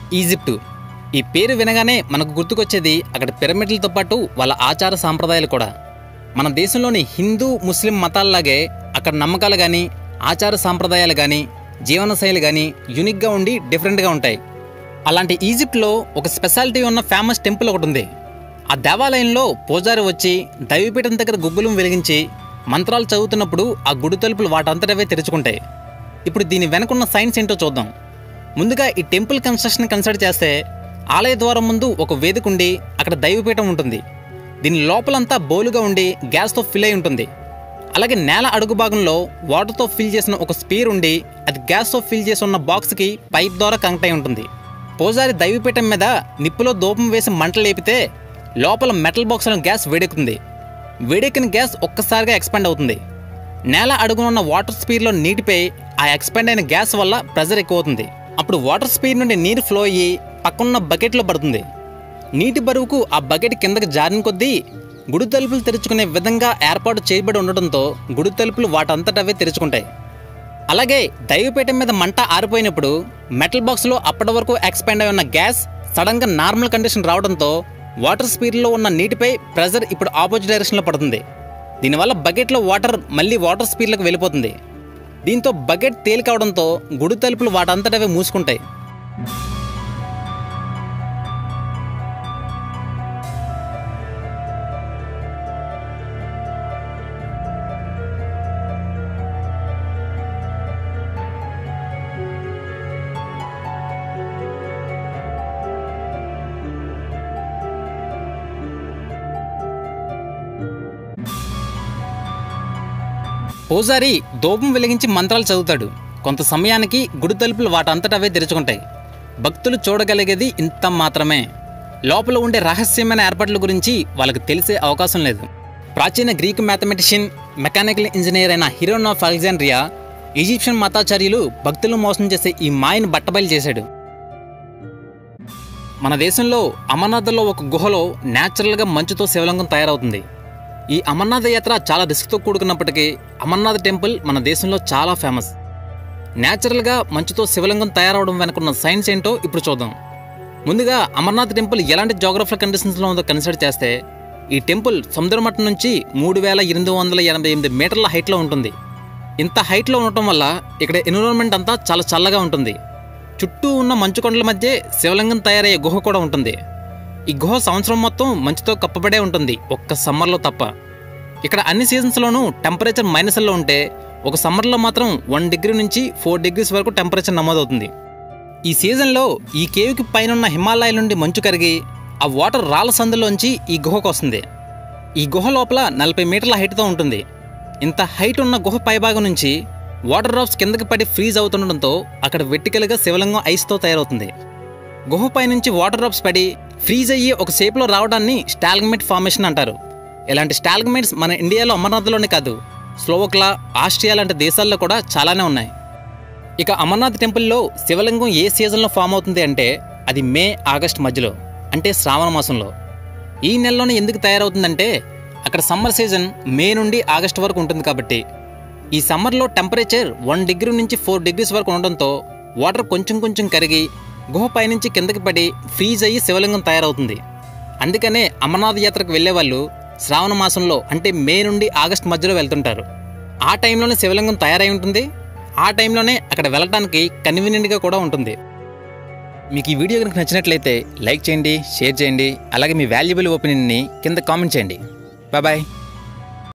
Egypt ఈ పేరు వినగానే మనకు గుర్తుకొచ్చేది అక్కడ పిరమిడ్లతో పాటు వాళ్ళ ఆచార సాంప్రదాయాలు కూడా మన దేశంలోని హిందూ ముస్లిం మతాల్లాగే అక్కడ నమ్మకాలు కానీ ఆచార సాంప్రదాయాలు కానీ జీవనశైలి కానీ యూనిక్గా ఉండి డిఫరెంట్గా ఉంటాయి అలాంటి ఈజిప్ట్లో ఒక స్పెషాలిటీ ఉన్న ఫేమస్ టెంపుల్ ఒకటి ఉంది ఆ దేవాలయంలో పూజారి వచ్చి దైవపీఠం దగ్గర గుగ్గులం వెలిగించి మంత్రాలు చదువుతున్నప్పుడు ఆ గుడి తలుపులు వాటంతటవే తెరుచుకుంటాయి ఇప్పుడు దీని వెనకున్న సైన్స్ ఏంటో చూద్దాం ముందుగా ఈ టెంపుల్ కన్స్ట్రక్షన్ కన్సిడర్ చేస్తే ఆలయ ద్వారం ముందు ఒక వేదిక ఉండి అక్కడ దైవపీఠం ఉంటుంది దీని లోపలంతా బోలుగా ఉండి గ్యాస్తో ఫిల్ అయి ఉంటుంది అలాగే నేల అడుగు భాగంలో వాటర్తో ఫిల్ చేసిన ఒక స్పీర్ ఉండి అది గ్యాస్తో ఫిల్ చేసి ఉన్న బాక్స్కి పైప్ ద్వారా కనెక్ట్ అయి ఉంటుంది పూజారి దైవపీఠం మీద నిప్పులో దూపం వేసి మంట లేపితే లోపల మెటల్ బాక్స్లో గ్యాస్ వేడెక్కుతుంది వేడెక్కిన గ్యాస్ ఒక్కసారిగా ఎక్స్పాండ్ అవుతుంది నేల అడుగున ఉన్న వాటర్ స్పీడ్లో నీటిపై ఆ ఎక్స్పాండ్ అయిన గ్యాస్ వల్ల ప్రెజర్ ఎక్కువ అవుతుంది అప్పుడు వాటర్ స్పీడ్ నుండి నీరు ఫ్లో అయ్యి పక్కనున్న బకెట్లో పడుతుంది నీటి బరువుకు ఆ బకెట్ కిందకి జారిన కొద్దీ గుడి తలుపులు తెరుచుకునే విధంగా ఏర్పాటు చేయబడి ఉండటంతో గుడి తలుపులు వాటంతటవే తెరుచుకుంటాయి అలాగే దైవపీఠం మీద మంట ఆరిపోయినప్పుడు మెటల్ బాక్స్లో అప్పటి వరకు ఎక్స్పాండ్ అయి ఉన్న గ్యాస్ సడన్గా నార్మల్ కండిషన్ రావడంతో వాటర్ స్పీడ్లో ఉన్న నీటిపై ప్రెజర్ ఇప్పుడు ఆపోజిట్ డైరెక్షన్లో పడుతుంది దీనివల్ల బకెట్లో వాటర్ మళ్ళీ వాటర్ స్పీడ్లకు వెళ్ళిపోతుంది దీంతో బకెట్ తేలికవడంతో గుడి తలుపులు వాటంతటవే మూసుకుంటాయి పూజారి దూపం వెలిగించి మంత్రాలు చదువుతాడు కొంత సమయానికి గుడి తలుపులు వాటంతటవే తెరుచుకుంటాయి భక్తులు చూడగలిగేది ఇంత మాత్రమే లోపల ఉండే రహస్యమైన ఏర్పాట్ల గురించి వాళ్ళకి తెలిసే అవకాశం లేదు ప్రాచీన గ్రీకు మ్యాథమెటిషియన్ మెకానికల్ ఇంజనీర్ అయిన హిరోన్ ఆఫ్ అలెగ్జాండ్రియా ఈజిప్షియన్ మతాచార్యులు భక్తులు మోసం చేసే ఈ మాయను బట్టబయలు చేశాడు మన దేశంలో అమర్నాథ్లో ఒక గుహలో న్యాచురల్గా మంచుతో శివలింగం తయారవుతుంది ఈ అమర్నాథ్ యాత్ర చాలా రిస్క్తో కూడుకున్నప్పటికీ అమర్నాథ్ టెంపుల్ మన దేశంలో చాలా ఫేమస్ న్యాచురల్గా మంచుతో శివలింగం తయారవడం వెనుకున్న సైన్స్ ఏంటో ఇప్పుడు చూద్దాం ముందుగా అమర్నాథ్ టెంపుల్ ఎలాంటి జోగ్రఫికల్ కండిషన్స్లో ఉందో కన్సిడర్ చేస్తే ఈ టెంపుల్ సముద్రమట్టం నుంచి మూడు వేల ఎనిమిది వందల ఎనభై ఎనిమిది మీటర్ల హైట్లో ఉంటుంది ఇంత హైట్లో ఉండటం వల్ల ఇక్కడ ఎన్విరాన్మెంట్ అంతా చాలా చల్లగా ఉంటుంది చుట్టూ ఉన్న మంచు కొండల మధ్య శివలింగం తయారయ్యే గుహ కూడా ఉంటుంది ఈ గుహ సంవత్సరం మొత్తం మంచుతో కప్పబడే ఉంటుంది ఒక్క సమ్మర్లో తప్ప ఇక్కడ అన్ని సీజన్స్లోనూ టెంపరేచర్ మైనస్లో ఉంటే ఒక సమ్మర్లో మాత్రం వన్ డిగ్రీ నుంచి ఫోర్ డిగ్రీస్ వరకు టెంపరేచర్ నమోదవుతుంది ఈ సీజన్లో ఈ కేవ్కి పైనున్న హిమాలయాల నుండి మంచు కరిగి ఆ వాటర్ రాళ్ళ సందులోంచి ఈ గుహకు వస్తుంది ఈ గుహ లోపల నలభై మీటర్ల హైట్తో ఉంటుంది ఇంత హైట్ ఉన్న గుహ పైభాగం నుంచి వాటర్ డ్రాప్స్ కిందకి పడి ఫ్రీజ్ అవుతుండడంతో అక్కడ వెట్టికలుగా శివలింగం ఐస్తో తయారవుతుంది గుహ పైనుంచి వాటర్ డ్రాప్స్ పడి ఫ్రీజ్ అయ్యి ఒక షేప్లో రావడాన్ని స్టాల్గమేట్ ఫార్మేషన్ అంటారు ఇలాంటి స్టాల్గమేట్స్ మన ఇండియాలో అమర్నాథ్లోనే కాదు స్లోవక్లా ఆస్ట్రియా లాంటి దేశాల్లో కూడా చాలానే ఉన్నాయి ఇక అమర్నాథ్ టెంపుల్లో శివలింగం ఏ సీజన్లో ఫామ్ అవుతుంది అంటే అది మే ఆగస్ట్ మధ్యలో అంటే శ్రావణ మాసంలో ఈ నెలలోనే ఎందుకు తయారవుతుందంటే అక్కడ సమ్మర్ సీజన్ మే నుండి ఆగస్ట్ వరకు ఉంటుంది కాబట్టి ఈ సమ్మర్లో టెంపరేచర్ వన్ డిగ్రీ నుంచి ఫోర్ డిగ్రీస్ వరకు ఉండడంతో వాటర్ కొంచెం కొంచెం కరిగి గుహ పైనుంచి కిందకి పడి ఫ్రీజ్ అయ్యి శివలింగం తయారవుతుంది అందుకనే అమర్నాథ్ యాత్రకు వెళ్ళే వాళ్ళు శ్రావణ మాసంలో అంటే మే నుండి ఆగస్ట్ మధ్యలో వెళ్తుంటారు ఆ టైంలోనే శివలింగం తయారై ఉంటుంది ఆ టైంలోనే అక్కడ వెళ్ళటానికి కన్వీనియంట్గా కూడా ఉంటుంది మీకు ఈ వీడియో కనుక నచ్చినట్లయితే లైక్ చేయండి షేర్ చేయండి అలాగే మీ వాల్యుబుల్ ఒపీనియన్ని కింద కామెంట్ చేయండి బాయ్